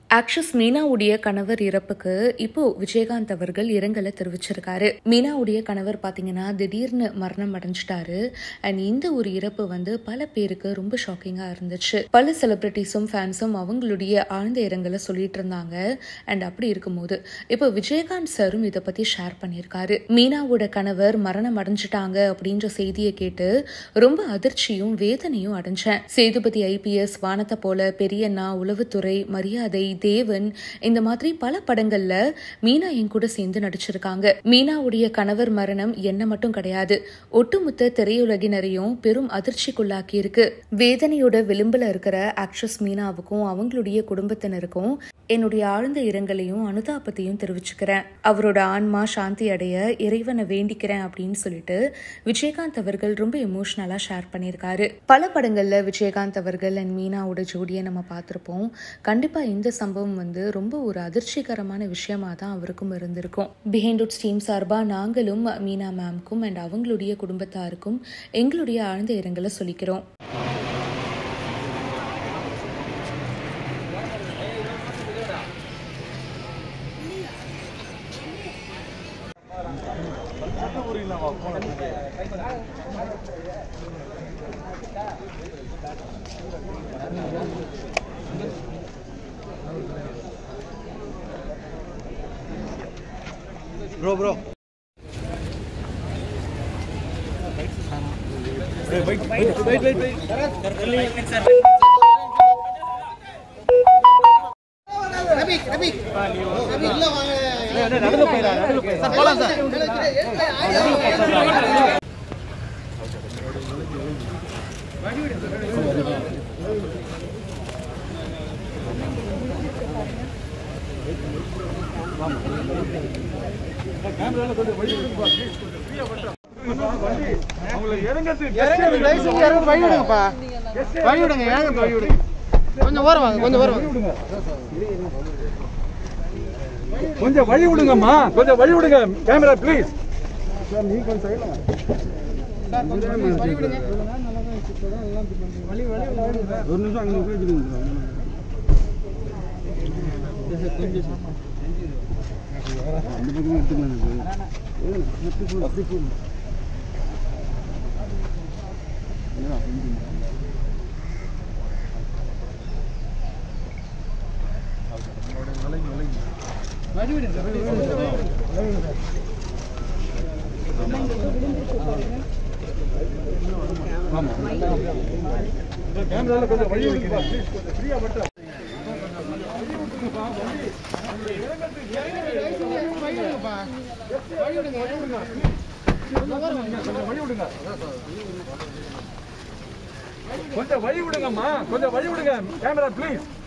actress மீனாவுடைய கணவர் இறப்புக்கு இப்போ விஜயகாந்த் அவர்கள் இரங்கலை தெரிவிச்சிருக்காரு மீனாவுடைய கணவர் பாத்தீங்கன்னா திடீர்னு மரணம் அடைஞ்சிட்டாரு அண்ட் இந்த ஒரு இறப்பு வந்து பல பேருக்கு ரொம்ப ஷாக்கிங்கா இருந்துச்சு பல செலிபிரிட்டிஸும் ஃபேன்ஸும் அவங்களுடைய ஆழ்ந்த இரங்கலை சொல்லிட்டு இருந்தாங்க அண்ட் அப்படி இருக்கும்போது இப்போ விஜயகாந்த் சாரும் இதை பத்தி ஷேர் பண்ணியிருக்காரு மீனாவோட கணவர் மரணம் அடைஞ்சிட்டாங்க அப்படின்ற செய்தியை கேட்டு ரொம்ப அதிர்ச்சியும் வேதனையும் அடைஞ்சேன் சேதுபதி ஐபிஎஸ் வானத்தை போல பெரியண்ணா உளவுத்துறை மரியாதை தேவன் இந்த மாதிரி பல படங்கள்ல மீனா என் கூட சேர்ந்து நடிச்சிருக்காங்க மீனாவுடைய கணவர் மரணம் என்ன மட்டும் கிடையாது ஒட்டுமொத்த திரையுலகினரையும் பெரும் அதிர்ச்சிக்குள்ளாக்கி இருக்கு வேதனையோட விளிம்புல இருக்கிற ஆக்ட்ரஸ் மீனாவுக்கும் அவங்களுடைய குடும்பத்தினருக்கும் என்னுடைய ஆழ்ந்த இரங்கலையும் அனுதாபத்தையும் தெரிவிச்சுக்கிறேன் அவரோட ஆன்மா சாந்தி அடைய இறைவனை வேண்டிக்கிறேன் அப்படின்னு சொல்லிட்டு விஜயகாந்த் அவர்கள் ரொம்ப எமோஷ்னலா ஷேர் பண்ணியிருக்காரு பல படங்கள்ல விஜயகாந்த் அவர்கள் அண்ட் மீனாவோட ஜோடியை நம்ம பார்த்திருப்போம் கண்டிப்பா இந்த சம்பவம் வந்து ரொம்ப ஒரு அதிர்ச்சிகரமான விஷயமா தான் அவருக்கும் இருந்திருக்கும் பிஹைண்ட் உட்ஸ் டீம் சார்பா நாங்களும் மீனா மேம்க்கும் அண்ட் அவங்களுடைய குடும்பத்தாருக்கும் எங்களுடைய ஆழ்ந்த இரங்கலை சொல்லிக்கிறோம் ப்ரோ ப்ரோ நடந்து போயிடா நடந்து போயிடா சார் போலாம் சார் இறங்குறது தயவு செஞ்சு இறங்க வழி விடுங்கப்பா வழி விடுங்க இறங்குறது வழி விடுங்க கொஞ்சம் ஓரம் வாங்க கொஞ்சம் ஓரம் வாங்க கொஞ்சம் வழி விடுங்கம்மா கொஞ்சம் வழி விடுங்க கேமரா ப்ளீஸ் ஒரு நிமிஷம் அங்கே உட்காந்துருங்க அந்த பக்கம் எடுத்துக்கலாம் எனக்கு அப்படி போடு கேமரால கொஞ்சம் வழி விடுங்கப்பா ப்ளீஸ் கொஞ்சம் ஃப்ரீயா மட்டும் கொஞ்சம் வழி விடுங்கம்மா கொஞ்சம் வழி விடுங்க கேமரா ப்ளீஸ்